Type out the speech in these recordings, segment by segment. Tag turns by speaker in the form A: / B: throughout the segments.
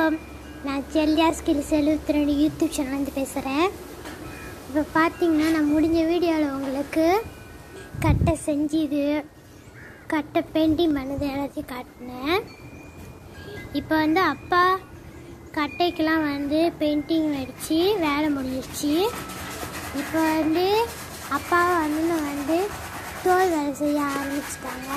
A: வணக்கம் நான் செல்லியா ஸ்கில்ஸ் எழுபத்தி ரெண்டு யூடியூப் சேனல்லேருந்து பேசுகிறேன் இப்போ பார்த்தீங்கன்னா நான் முடிஞ்ச வீடியோவில் உங்களுக்கு கட்டை செஞ்சுது கட்டை பெயிண்டிங் பண்ணது எல்லாத்தையும் காட்டினேன் இப்போ வந்து அப்பா கட்டைக்கெல்லாம் வந்து பெயிண்டிங் அடித்து வேலை முடிஞ்சிருச்சு இப்போ வந்து அப்பா வந்து வந்து தோல் வேலை செய்ய ஆரம்பிச்சிட்டாங்க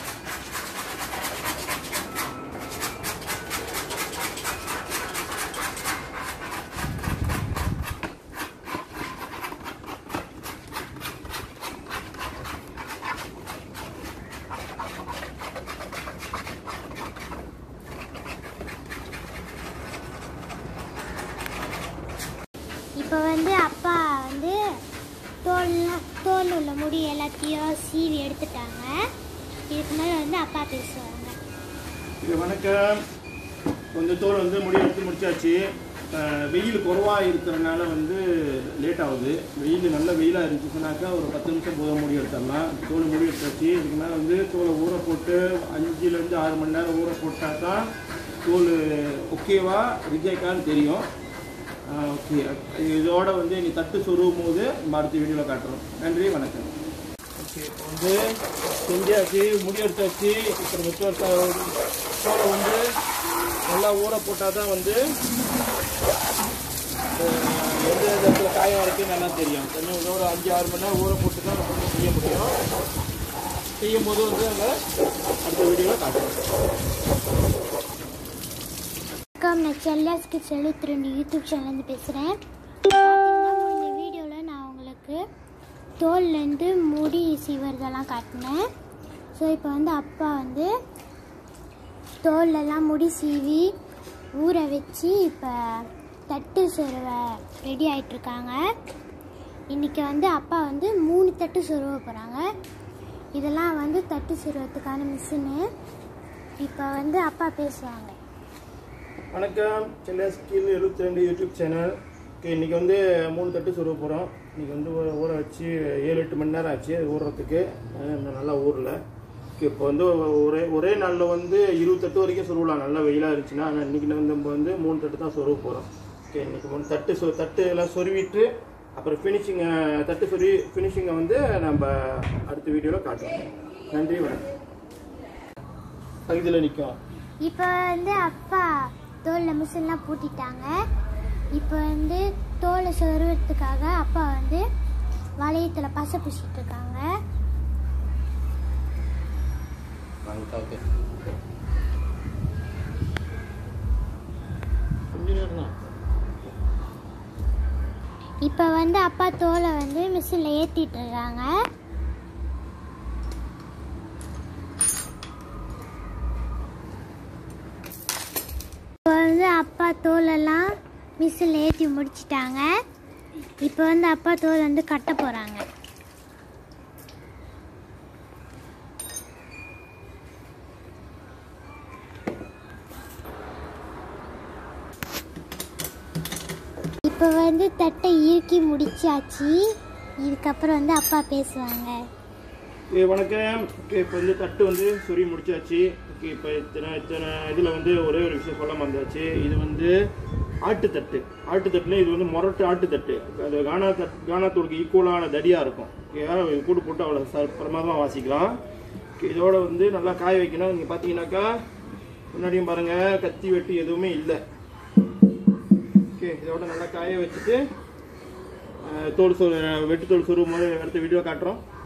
A: இப்போ வந்து அப்பா வந்து தோல்லாம் தோல் உள்ள முடி எல்லாத்தையும் சீவி எடுத்துட்டாங்க இதுக்கு மேலே வந்து அப்பா பேசுவாங்க
B: இது வணக்கம் கொஞ்சம் தோல் வந்து முடி எடுத்து முடிச்சாச்சு அஹ் வெயில் குறவாக இருக்கிறனால வந்து லேட் ஆகுது வெயில் நல்ல வெயிலாக இருந்துச்சுனாக்கா ஒரு பத்து நிமிஷம் போதும் முடி எடுத்துடலாம் தோல் முடி எடுத்தாச்சு இதுக்கு மேலே வந்து தோலை ஊற போட்டு அஞ்சுலேருந்து ஆறு மணி நேரம் ஊற போட்டால் தான் தோல் ஓகேவா ரிஜெக்டான்னு தெரியும் ஓகே இதோட வந்து நீ தட்டு சொருகும் போது நம்ம அடுத்த வீடியோவில் காட்டுறோம் நன்றி வணக்கம் ஓகே இப்போ வந்து செஞ்சாச்சு முடி எடுத்தாச்சு இப்போ மிச்ச தோலை வந்து நல்லா ஊற போட்டால் தான் வந்து அஹ், எந்த இடத்துல காயம் இருக்குது நல்லா தெரியும் கொஞ்சம் ஒரு ஒரு அஞ்சு ஆறு மணி நேரம் ஊற போட்டு தான் நம்ம வந்து செய்ய முடியும் செய்யும் போது வந்து நம்ம அடுத்த வீடியோவில் காட்டுறோம்
A: வணக்கம் நான் செல்லியாஸ் கிட்ஸ் எழுபத்தி ரெண்டு யூடியூப் சேனல்லேருந்து பேசுகிறேன் பார்த்தீங்கன்னா இந்த வீடியோவில் நான் உங்களுக்கு தோல்லேருந்து முடி சீவறதெல்லாம் காட்டினேன் ஸோ இப்போ வந்து அப்பா வந்து தோல்லெல்லாம் முடி சீவி ஊற வச்சு இப்போ தட்டு சொருவ ரெடி ஆயிட்டிருக்காங்க இன்றைக்கி வந்து அப்பா வந்து மூணு தட்டு சொருவ போகிறாங்க இதெல்லாம் வந்து தட்டு சொருவத்துக்கான மிஷினு இப்போ வந்து அப்பா பேசுவாங்க
B: வணக்கம் செல்லியா ஸ்கில் எழுபத்தி ரெண்டு யூடியூப் சேனல் ஓகே இன்றைக்கி வந்து மூணு தட்டு சொருக போகிறோம் இன்றைக்கி வந்து ஊற- ஊற வச்சு ஏழு எட்டு மணி நேரம் ஆச்சு அது ஊறுறதுக்கு அது இன்னும் நல்லா ஊறல ஓகே இப்போ வந்து ஒரே ஒரே நாளில் வந்து இருபத்தெட்டு வரைக்கும் சொருவலாம் நல்லா வெயிலாக இருந்துச்சுன்னா ஆனால் இன்றைக்கி வந்து நம்ம வந்து மூணு தட்டு தான் சொருக போகிறோம் ஓகே இன்றைக்கி மூணு தட்டு சொ தட்டு எல்லாம் சொருவிட்டு அப்புறம் ஃபினிஷிங்கை தட்டு சொருவி ஃபினிஷிங்கை வந்து நம்ம அடுத்த வீடியோவில் காட்டுவோம் நன்றி வணக்கம் பகுதியில் நிற்கும்
A: இப்போ வந்து அப்பா தோலில் மிஷின்லாம் பூட்டிட்டாங்க இப்போ வந்து தோலை சொருவறதுக்காக அப்பா வந்து வளையத்தில் பசை பூசிட்டு இருக்காங்க
B: கொஞ்ச நேரம் தான்
A: இப்போ வந்து அப்பா தோலை வந்து மிஷினில் ஏற்றிட்டு இருக்காங்க இப்போ வந்து அப்பா தோலெல்லாம் மிஷினில் ஏற்றி முடிச்சிட்டாங்க இப்போ வந்து அப்பா தோல் வந்து கட்ட போகிறாங்க இப்போ வந்து தட்டை இறுக்கி முடிச்சாச்சு இதுக்கப்புறம் வந்து அப்பா பேசுவாங்க
B: ஓகே வணக்கம் ஓகே இப்போ வந்து தட்டு வந்து சொறி முடிச்சாச்சு ஓகே இப்போ இத்தனை இத்தனை இதில் வந்து ஒரே ஒரு விஷயம் சொல்ல மறந்தாச்சு இது வந்து ஆட்டுத்தட்டு ஆட்டுத்தட்டுல இது வந்து மொரட்டு ஆட்டுத்தட்டு அது கானா தட் கானாத்தூருக்கு ஈக்குவலான தடியாக இருக்கும் ஓகேவா இது கூடு போட்டு அவ்வளோ ச பிரமாதமாக வாசிக்கலாம் ஓகே இதோட வந்து நல்லா காய வைக்கணும் நீங்கள் பார்த்தீங்கன்னாக்கா முன்னாடியும் பாருங்கள் கத்தி வெட்டி எதுவுமே இல்லை ஓகே இதோட நல்லா காய வச்சுட்டு அஹ், தோல் சொ வெட்டு தோல் சொருகும் போது அடுத்த வீடியோ காட்டுறோம்